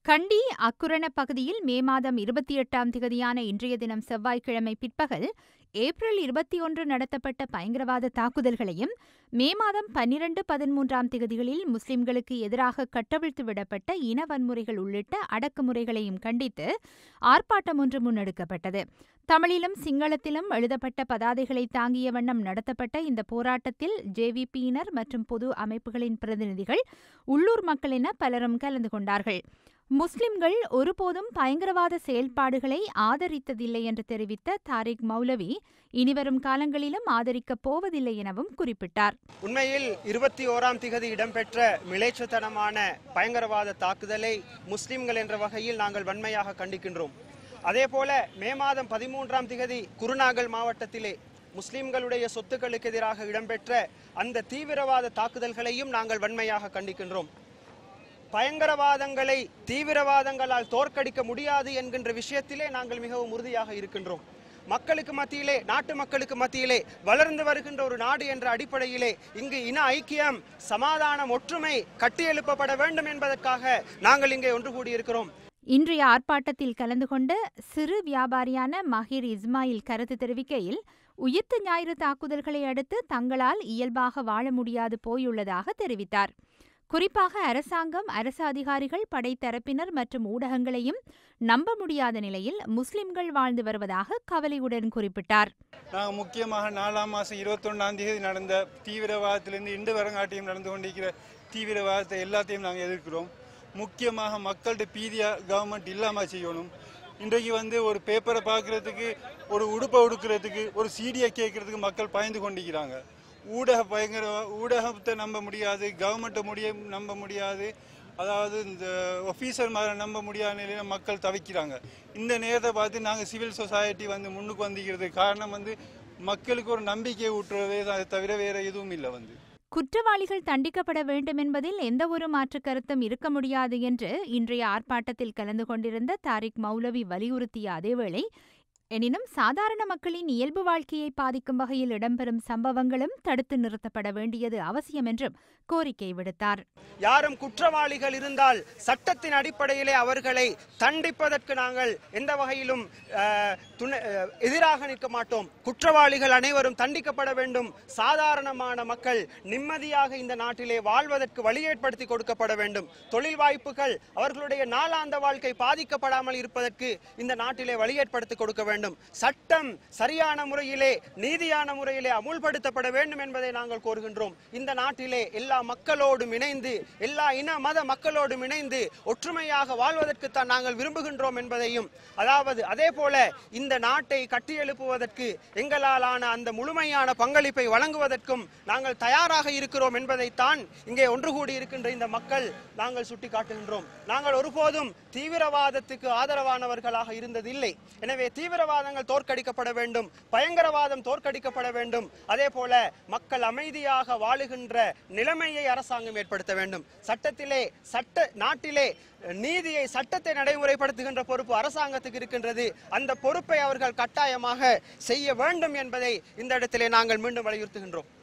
கண்டி அக்குரண பகுதியில் மே மாதம் இருபத்தி எட்டாம் திகதியான இன்றைய தினம் செவ்வாய்க்கிழமை பிற்பகல் ஏப்ரல் இருபத்தி ஒன்று நடத்தப்பட்ட பயங்கரவாத தாக்குதல்களையும் மே மாதம் பன்னிரண்டு பதிமூன்றாம் திகதிகளில் முஸ்லிம்களுக்கு எதிராக கட்டவிழ்த்து விடப்பட்ட இன வன்முறைகள் உள்ளிட்ட அடக்குமுறைகளையும் கண்டித்து ஆர்ப்பாட்டம் ஒன்று முன்னெடுக்கப்பட்டது தமிழிலும் சிங்களத்திலும் எழுதப்பட்ட பதாதைகளை தாங்கிய வண்ணம் நடத்தப்பட்ட இந்த போராட்டத்தில் ஜேவிபியினர் மற்றும் பொது அமைப்புகளின் பிரதிநிதிகள் உள்ளூர் மக்கள் என பலரும் கலந்து கொண்டார்கள் முஸ்லிம்கள் ஒருபோதும் பயங்கரவாத செயல்பாடுகளை ஆதரித்ததில்லை என்று தெரிவித்த தாரிக் மௌலவி இனிவரும் காலங்களிலும் ஆதரிக்கப் போவதில்லை எனவும் குறிப்பிட்டார் உண்மையில் இருபத்தி ஓராம் திகதி இடம்பெற்ற மிலேச்சத்தனமான பயங்கரவாத தாக்குதலை முஸ்லிம்கள் என்ற வகையில் நாங்கள் வன்மையாக கண்டிக்கின்றோம் அதேபோல மே மாதம் பதிமூன்றாம் திகதி குருநாகல் மாவட்டத்திலே முஸ்லிம்களுடைய சொத்துக்களுக்கு எதிராக இடம்பெற்ற அந்த தீவிரவாத தாக்குதல்களையும் நாங்கள் வன்மையாக கண்டிக்கின்றோம் பயங்கரவாதங்களை தீவிரவாதங்களால் தோற்கடிக்க முடியாது என்கின்ற விஷயத்திலே நாங்கள் மிகவும் உறுதியாக இருக்கின்றோம் மக்களுக்கு மத்தியிலே நாட்டு மக்களுக்கு மத்தியிலே வளர்ந்து வருகின்ற ஒரு நாடு என்ற அடிப்படையிலே இங்கு இன ஐக்கியம் சமாதானம் ஒற்றுமை கட்டியெழுப்பப்பட வேண்டும் என்பதற்காக நாங்கள் இங்கே ஒன்று கூடியிருக்கிறோம் இன்றைய ஆர்ப்பாட்டத்தில் கலந்து கொண்ட சிறு வியாபாரியான மஹிர் இஸ்மாயில் கருத்து தெரிவிக்கையில் உயிர்த்த ஞாயிறு தாக்குதல்களை அடுத்து தங்களால் இயல்பாக வாழ முடியாது போயுள்ளதாக தெரிவித்தார் குறிப்பாக அரசாங்கம் அரசு அதிகாரிகள் படைத்தரப்பினர் மற்றும் ஊடகங்களையும் நம்ப முடியாத நிலையில் முஸ்லிம்கள் வாழ்ந்து வருவதாக கவலையுடன் குறிப்பிட்டார் நாங்கள் முக்கியமாக நாலாம் மாதம் இருபத்தொன்னாம் தேதி நடந்த தீவிரவாதத்திலிருந்து இண்டு வரங்காட்டியும் நடந்து கொண்டிருக்கிற தீவிரவாதத்தை எல்லாத்தையும் நாங்கள் எதிர்க்கிறோம் முக்கியமாக மக்கள்கிட்ட பீதியாக கவர்மெண்ட் இல்லாமல் செய்யணும் இன்றைக்கு வந்து ஒரு பேப்பரை பார்க்குறதுக்கு ஒரு உடுப்பை உடுக்கிறதுக்கு ஒரு சீடியை கேட்கறதுக்கு மக்கள் பயந்து கொண்டிருக்கிறாங்க ஊடக பயங்கர ஊடகத்தை நம்ப முடியாது கவர்மெண்ட்டை முடிய நம்ப முடியாது அதாவது இந்த ஒஃபீஸர் மாதிரி நம்ப முடியாத நிலையில மக்கள் தவிக்கிறாங்க இந்த நேரத்தை பார்த்து நாங்கள் சிவில் சொசைட்டி வந்து முன்னுக்கு வந்திக்கிறதுக்கு காரணம் வந்து மக்களுக்கு ஒரு நம்பிக்கையை ஊட்டுறதே தான் தவிர வேற எதுவும் இல்லை வந்து குற்றவாளிகள் தண்டிக்கப்பட வேண்டும் என்பதில் எந்தவொரு மாற்றுக் கருத்தும் இருக்க முடியாது என்று இன்றைய ஆர்ப்பாட்டத்தில் கலந்து கொண்டிருந்த தாரிக் மௌலவி வலியுறுத்திய அதேவேளை எனினும் சாதாரண மக்களின் இயல்பு வாழ்க்கையை பாதிக்கும் வகையில் இடம்பெறும் சம்பவங்களும் தடுத்து நிறுத்தப்பட வேண்டியது அவசியம் என்றும் கோரிக்கை விடுத்தார் யாரும் குற்றவாளிகள் இருந்தால் சட்டத்தின் அடிப்படையிலே அவர்களை தண்டிப்பதற்கு நாங்கள் எந்த வகையிலும் அஹ், துணை- அஹ், எதிராக நிற்க மாட்டோம் குற்றவாளிகள் அனைவரும் தண்டிக்கப்பட வேண்டும் சாதாரணமான மக்கள் நிம்மதியாக இந்த நாட்டிலே வாழ்வதற்கு வழி ஏற்படுத்தி கொடுக்கப்பட வேண்டும் தொழில் வாய்ப்புகள் அவர்களுடைய நாளாந்த வாழ்க்கை பாதிக்கப்படாமல் இருப்பதற்கு இந்த நாட்டிலே வழி ஏற்படுத்தி கொடுக்க வேண்டும் சட்டம் சரியான முறையிலே நீதியான முறையிலே அமுல்படுத்தப்பட வேண்டும் என்பதை நாங்கள் கோருகின்றோம் இந்த நாட்டிலே எல்லா மக்களோடும் இணைந்து எல்லா இன மத மக்களோடும் இணைந்து ஒற்றுமையாக வாழ்வதற்குத்தான் நாங்கள் விரும்புகின்றோம் என்பதையும் அதாவது அதே போல இந்த நாட்டை கட்டியெழுப்புவதற்கு எங்களாலான அந்த முழுமையான பங்களிப்பை வழங்குவதற்கும் நாங்கள் தயாராக இருக்கிறோம் என்பதைத்தான் இங்கே ஒன்று கூடி இருக்கின்ற இந்த மக்கள் நாங்கள் சுட்டிக்காட்டுகின்றோம் நாங்கள் ஒருபோதும் தீவிரவாதத்துக்கு ஆதரவானவர்களாக இருந்ததில்லை எனவே தீவிரவாதங்கள் தோற்கடிக்கப்பட வேண்டும் பயங்கரவாதம் தோற்கடிக்கப்பட வேண்டும் அதே போல மக்கள் அமைதியாக வாழுகின்ற நிலைமையை அரசாங்கம் ஏற்படுத்த வேண்டும் சட்டத்திலே சட்ட நாட்டிலே நீதியை சட்டத்தை நடைமுறைப்படுத்துகின்ற பொறுப்பு அரசாங்கத்துக்கு இருக்கின்றது அந்த பொறுப்பை அவர்கள் கட்டாயமாக செய்ய வேண்டும் என்பதை இந்த இடத்திலே நாங்கள் மீண்டும் வலியுறுத்துகின்றோம்